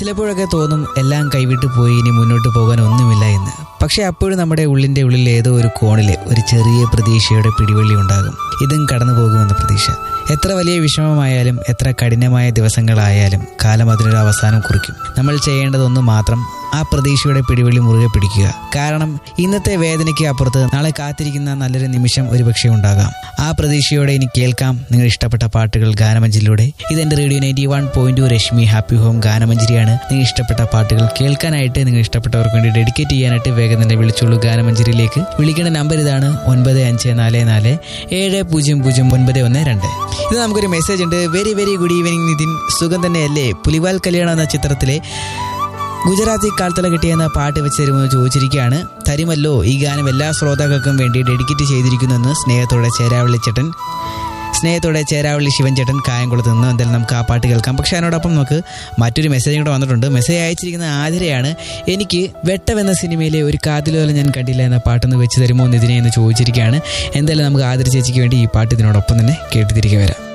ചിലപ്പോഴൊക്കെ തോന്നും എല്ലാം കൈവിട്ട് പോയി ഇനി മുന്നോട്ട് പോകാൻ ഒന്നുമില്ല എന്ന് പക്ഷെ അപ്പോഴും നമ്മുടെ ഉള്ളിന്റെ ഉള്ളിൽ ഏതോ ഒരു കോണില് ഒരു ചെറിയ പ്രതീക്ഷയുടെ പിടിവള്ളി ഉണ്ടാകും ഇതും കടന്നു പോകുമെന്ന പ്രതീക്ഷ എത്ര വലിയ വിഷമമായാലും എത്ര കഠിനമായ ദിവസങ്ങളായാലും കാലം അതിനൊരു അവസാനം കുറിക്കും നമ്മൾ ചെയ്യേണ്ടതൊന്ന് മാത്രം ആ പ്രതീക്ഷയുടെ പിടിവള്ളി മുറുകെ പിടിക്കുക കാരണം ഇന്നത്തെ വേദനയ്ക്ക് അപ്പുറത്ത് നാളെ കാത്തിരിക്കുന്ന നല്ലൊരു നിമിഷം ഒരുപക്ഷെ ഉണ്ടാകാം ആ പ്രതീക്ഷയോടെ ഇനി കേൾക്കാം നിങ്ങൾ ഇഷ്ടപ്പെട്ട പാട്ടുകൾ ഗാനമഞ്ചിലൂടെ ഇതെന്റെ radio ninety one point two Rashmi happy home ഗാനമഞ്ചിരിയാണ് നിങ്ങൾ ഇഷ്ടപ്പെട്ട പാട്ടുകൾ കേൾക്കാനായിട്ട് നിങ്ങൾ ഇഷ്ടപ്പെട്ടവർക്ക് വേണ്ടി ഡെഡിക്കേറ്റ് ചെയ്യാനായിട്ട് വേഗം തന്നെ വിളിച്ചോളൂ ഗാനമഞ്ചിരിയിലേക്ക് വിളിക്കേണ്ട നമ്പർ ഇതാണ് ഒൻപത് അഞ്ച് നാല് നാല് ഏഴ് പൂജ്യം പൂജ്യം ഒൻപത് ഒന്ന് രണ്ട് ഇത് നമുക്കൊരു മെസ്സേജ് ഉണ്ട് very very good evening Nithin സുഖം തന്നെയല്ലേ പുലിവാൽ കല്യാണം എന്ന ചിത്രത്തിലെ ഗുജറാത്തി കാൽത്തല കിട്ടിയെന്ന പാട്ട് വെച്ച് തരുമെന്ന് ചോദിച്ചിരിക്കുകയാണ് തരുമല്ലോ ഈ ഗാനം എല്ലാ ശ്രോതാക്കൾക്കും വേണ്ടി ഡെഡിക്കേറ്റ് ചെയ്തിരിക്കുന്നെന്ന് സ്നേഹത്തോടെ ചേരാവള്ളി ചേട്ടൻ സ്നേഹത്തോടെ ചേരാവള്ളി ശിവൻ ചേട്ടൻ കായംകുളത്ത് നിന്ന് എന്തായാലും നമുക്ക് ആ പാട്ട് കേൾക്കാം പക്ഷെ അതിനോടൊപ്പം നമുക്ക് മറ്റൊരു മെസ്സേജ് കൂടെ വന്നിട്ടുണ്ട് മെസ്സേജ് അയച്ചിരിക്കുന്ന ആതിരയാണ് എനിക്ക് വെട്ടം എന്ന സിനിമയിലെ ഒരു കാതിലോല ഞാൻ കണ്ടില്ല എന്ന പാട്ടൊന്ന് വെച്ച് തരുമോ നിതിനെ എന്ന് ചോദിച്ചിരിക്കുകയാണ് എന്തായാലും നമുക്ക് ആതിര ചേച്ചിക്ക് വേണ്ടി ഈ പാട്ട് ഇതിനോടൊപ്പം തന്നെ കേട്ടു തിരികെ വരാം